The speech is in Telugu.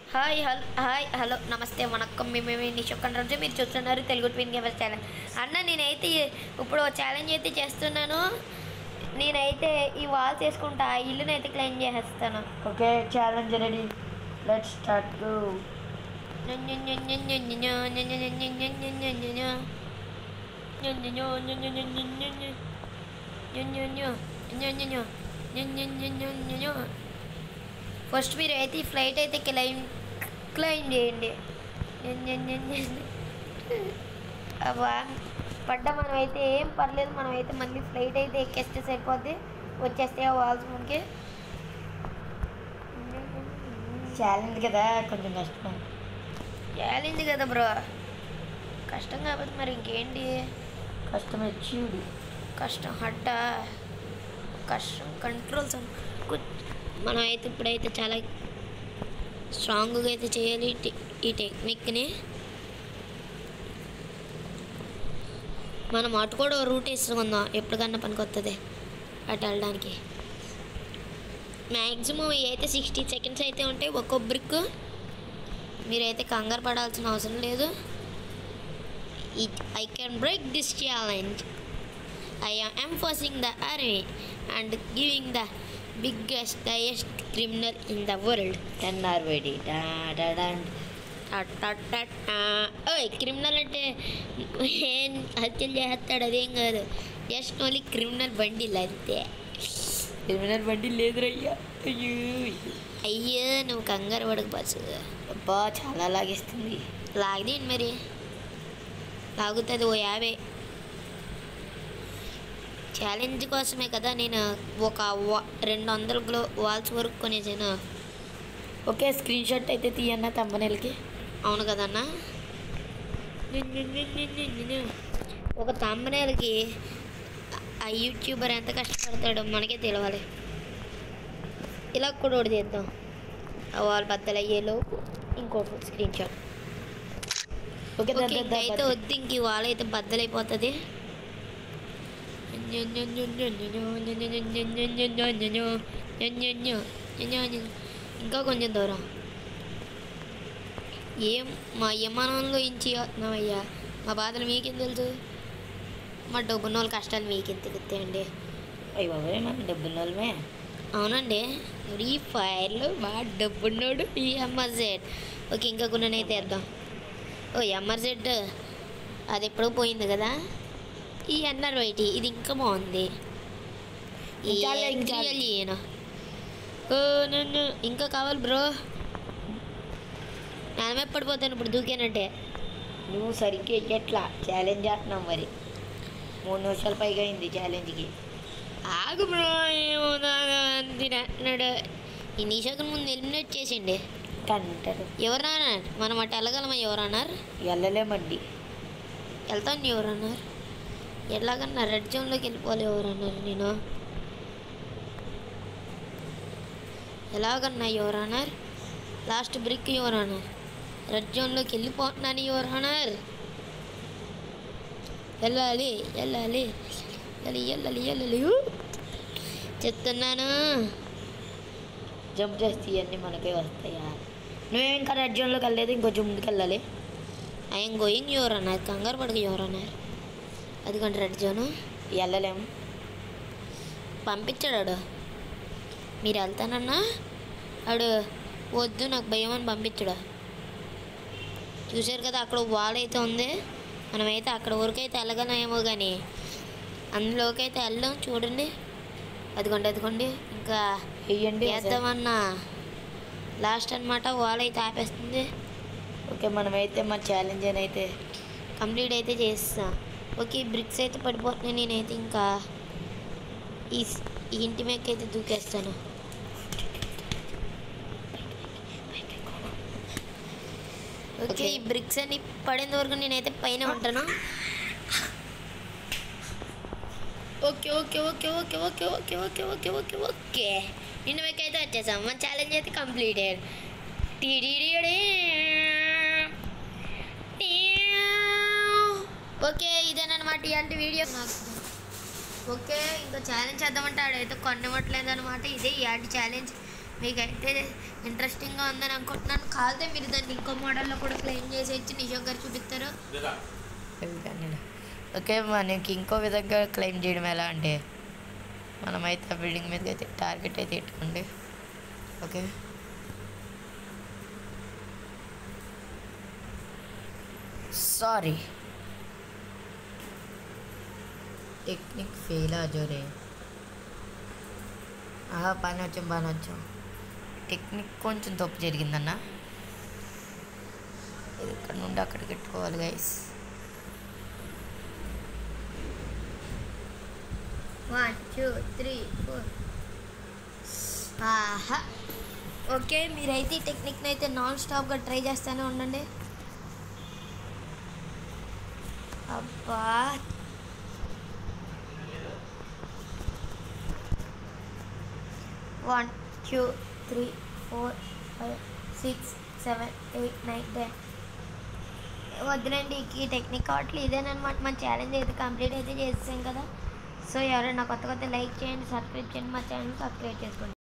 హాయ్ హలో హాయ్ హలో నమస్తే వణక్కం మేము నిషొక్కన్ రోజు మీరు చూస్తున్నారు తెలుగు ట్విన్ గేమర్స్ ఛానల్ అన్న నేనైతే ఇప్పుడు ఛాలెంజ్ అయితే చేస్తున్నాను నేనైతే ఈ వాల్స్ వేసుకుంటా ఆ ఇల్లుని అయితే క్లెయిమ్ చేసేస్తాను okay challenge ready let's start go first మీరు అయితే ఈ ఫ్లైట్ అయితే క్లైమ్ క్లైమ్ చేయండి అబ్బా పడ్డ మనం అయితే ఏం పర్లేదు మనం అయితే మళ్ళీ ఫ్లైట్ అయితే ఎక్కేస్తే సరిపోద్ది వచ్చేస్తే వాల్స్ మనకి ఛాలెంజ్ కదా కొంచెం కష్టం ఛాలెంజ్ కదా బ్రో కష్టం కాకపోతే మరి ఇంకేంటి కష్టం అచీవ్డ్ కష్టం హడ్డ కష్టం కంట్రోల్స్ మనం అయితే ఇప్పుడైతే చాలా స్ట్రాంగ్గా అయితే చేయాలి ఈ టె- ఈ టెక్నిక్ని మనం అటు కూడా రూట్ వేసుకుందాం ఎప్పటికన్నా పనికొస్తుంది అటు వెళ్ళడానికి మ్యాక్సిమం అయితే సిక్స్టీ సెకండ్స్ అయితే ఉంటాయి ఒక్కో బ్రిక్ మీరైతే కంగారు పడాల్సిన అవసరం లేదు it I can break this challenge I am enforcing the army and giving the biggest, highest criminal in the world. Ten are ready ఓయ్ క్రిమినల్ అంటే ఏం హత్యలు చేస్తాడు అదేం కాదు జస్ట్ ఓన్లీ క్రిమినల్ బండిల్ అంతే క్రిమినల్ బండి లేదురయ్యా అయ్యో అయ్యో నువ్వు కంగారు పడకు బస్సు అబ్బా చాలా లాగేస్తుంది లాగదేంటి మరి లాగుతుంది ఓ యాభై ఛాలెంజ్ కోసమే కదా నేను ఒక వా- రెండు వందల గ్లో వాల్స్ వరకు కొనేసాను ఓకే స్క్రీన్ షాట్ అయితే తీయన్న తమ్మనేలకి అవును కదన్నా ఒక తమ్మనేలకి ఆ యూట్యూబర్ ఎంత కష్టపడతాడో మనకే తెలవాలి ఇలా కూడా ఒకటి చేద్దాం ఆ వాల్ బద్దలు అయ్యేలోపు ఇంకోటి స్క్రీన్ షాట్ ఓకే ఓకే అయితే వద్దు ఇంక ఈ వాల్ అయితే బద్దలైపోతుంది ఇంకా కొంచెం దూరం ఏం మా యమానంలో ఇంచి వస్తున్నామయ్యా మా బాధలు మీకేం తెలుసు మా డబ్బున్న వాళ్ళ కష్టాలు మీకేం తెలుస్తాయండి అయ్యి బాబాయ్ మన డబ్బుల వాళ్ళమే అవునండి ఫ్రీ ఫైర్లో బాగా డబ్బున్నోడు ఈ ఎంఆర్ సెట్ ఓకే ఇంకా కొన్ని అయితే వేద్దాం ఓ ఎంఆర్ సెట్ అది ఎప్పుడో పోయింది కదా ఈ ఎన్ఆర్ వైటి ఇది ఇంకా బాగుంది ఈ ఇంకాలే, ఇంకాలే. XGL ఈయన. ఓ నన్ను ఇంకా కావాలి బ్రో నేనమే పడిపోతాను ఇప్పుడు దూకానంటే నువ్వు సరిగ్గా ఎట్లా ఛాలెంజ్ చేస్తున్నావు మరి మూడు నిమిషాలు పైగా అయింది ఛాలెంజ్కి ఆగు బ్రో ఏమో అంటున్నాడు ఈ నిషాకు ముందు ఎలిమినేట్ చేసిండి అంటారు ఎవరన్నా మనం అటు వెళ్ళగలమా ఎవరన్నారు వెళ్ళలేమండి వెళ్తాను ఎవరన్నారు ఎలాగన్నా రెడ్ జోన్లోకి వెళ్ళిపోవాలి ఎవరన్నారు నేను ఎలాగన్నా ఎవరన్నారు లాస్ట్ బ్రిక్ ఎవరన్నారు రెడ్ జోన్లోకి వెళ్ళిపోతున్నాను ఎవరన్నారు వెళ్ళాలి వెళ్ళాలి వెళ్ళాలి వెళ్ళాలి వెళ్ళాలి ఊ! చెప్తున్నాను జంప్ చేస్తే ఇవన్నీ మనకే వస్తాయా నువ్వేం ఇంకా రెడ్ జోన్లోకి వెళ్ళలేదు ఇంకొంచెం ముందుకు వెళ్ళాలి ఐఎమ్ గోయింగ్ ఎవరన్నారు కంగారు పడక ఎవరన్నారు అదిగోండి రెడ్ జోను వెళ్ళలేము పంపించాడు ఆడు మీరు వెళ్తానన్నా ఆడు వద్దు నాకు భయం అని పంపించాడు చూశారు కదా అక్కడ వాల్ అయితే ఉంది మనమైతే అక్కడ వరకు అయితే వెళ్ళగలమేమో కానీ అందులోకి అయితే వెళ్దాం చూడండి అదిగోండి అదిగోండి ఇంకా వెయ్యండి వేద్దామన్నా లాస్ట్ అన్నమాట వాల్ అయితే ఆపేస్తుంది ఓకే మనమైతే మన ఛాలెంజ్ అని అయితే కంప్లీట్ అయితే చేస్తా ఓకే బ్రిక్స్ అయితే పడిపోతున్నాయి నేనైతే ఇంకా ఈ స్- ఈ ఇంటి మీదకి అయితే దూకేస్తాను ఓకే ఈ బ్రిక్స్ అన్ని పడేంత వరకు నేనైతే పైన ఉంటాను okay okay okay okay okay okay okay okay okay okay ఇంటి మీదకి అయితే వచ్చేసాం మన ఛాలెంజ్ అయితే కంప్లీటెడ్ ఓకే ఇదేనమాట ఇలాంటి వీడియో నాకు ఓకే ఇంకా ఛాలెంజ్ చేద్దామంటే ఆడైతే కొనివ్వట్లేదు అనమాట ఇదే ఇలాంటి ఛాలెంజ్ మీకైతే ఇంట్రెస్టింగ్గా ఉందని అనుకుంటున్నాను కాలితే మీరు దాన్ని ఇంకో మోడల్లో కూడా క్లెయిమ్ చేసేయచ్చు నిషోక్ గారు చూపిస్తారు ఓకే మనకి ఇంకో విధంగా క్లెయిమ్ చేయడం ఎలా అంటే మనమైతే ఆ బిల్డింగ్ మీదకి అయితే టార్గెట్ అయితే పెట్టుకోండి ఓకే సారీ టెక్నిక్ ఫెయిల్ ఆజోరే ఆహా పని వచ్చాం పని వచ్చాం టెక్నిక్ కొంచెం తప్పు జరిగిందన్న ఇది ఇక్కడ నుండి అక్కడికి పెట్టుకోవాలి guys one two three four ఆహా ఓకే మీరైతే ఈ టెక్నిక్ని అయితే నాన్ స్టాప్గా ట్రై చేస్తూనే ఉండండి అబ్బా one two three four five six seven eight nine ten వద్దులండి ఈ టెక్నిక్ కావట్లేదు ఇదేనమాట మన ఛాలెంజ్ అయితే కంప్లీట్ అయితే చేసేసాం కదా సో ఎవరైనా కొత్త కొత్త లైక్ చేయండి సబ్స్క్రైబ్ చేయండి మా ఛానల్ సబ్స్క్రైబ్ చేసుకోండి